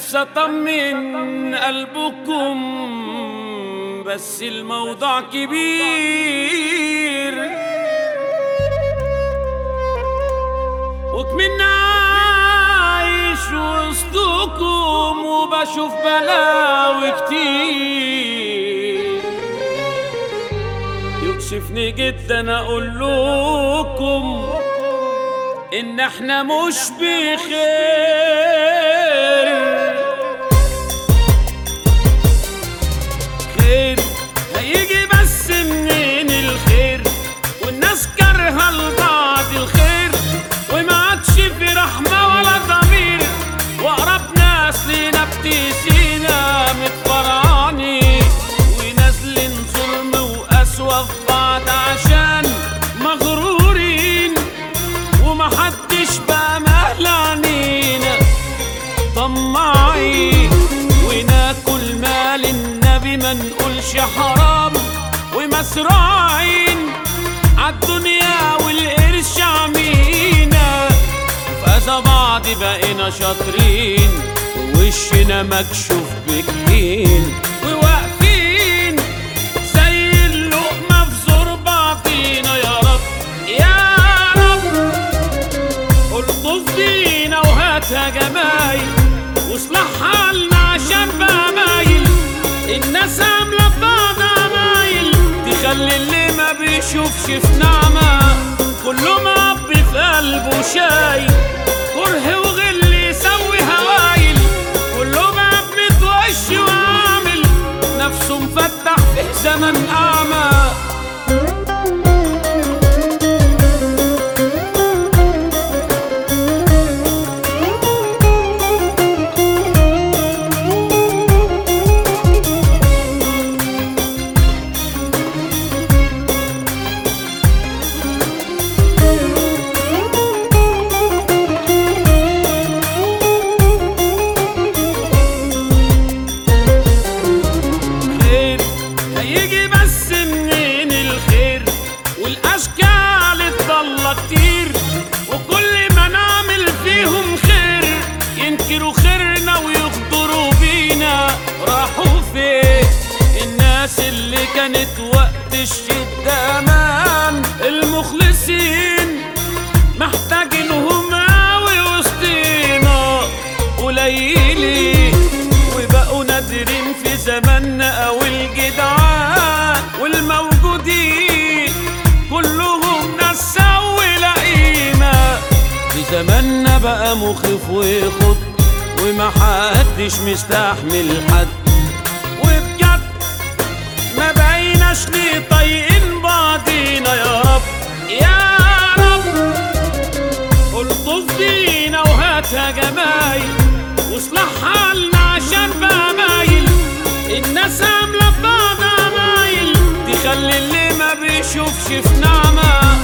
نفسي اطمن قلبكم بس الموضوع كبير وكمن عايش وسطكم وبشوف بلاوي كتير يكشفني جدا اقول لكم ان احنا مش بخير خير هيجي بس منين الخير والناس كارهه لبعض الخير وما عادش في رحمه ولا ضمير واقرب ناس لينا ابتسينا متفرعاني ونازلين ظلم وقسوه في بعض عشان مغرورين ومحدش بقى مهل عنينا طماعين وناكل مال النبي ما نقولش حرام ومسرعين عالدنيا والقرش عمينا فاذا بعض بقينا شاطرين ووشنا مكشوف بكين وواقفين زي اللقمة في زور بعضينا يا رب يا رب الطف بينا وهاتها جمايل واصلح حالنا عشان بقى مايل الناس عاملة في بعض عمايل تخلي اللي ما بيشوفش في نعمة كله معبي في قلبه شايل كره وغل يسوي هوايل كله بقى بمتوش وعامل نفسه مفتح في زمن أعمى خير هيجي بس منين الخير والاشكال الضالة كتير وكل ما نعمل فيهم خير ينكروا خيرنا ويغدروا بينا راحوا فين الناس اللي كانت وقت الشدة امان المخلصين محتاجينهم قوي وسطينا قليلين وبقوا نادرين في زماننا او الجدعان والموجودين كلهم ناس سوي قيمة في زماننا بقى مخيف ويخض وما حدش مستحمل حد وبجد ما بقيناش ليه طايقين بعضينا يا رب يا رب الطف بينا وهاتها جمايل واصلح حالنا عشان بقى مايل الناس عاملة في بعض عمايل تخلي اللي ما بيشوفش في نعمة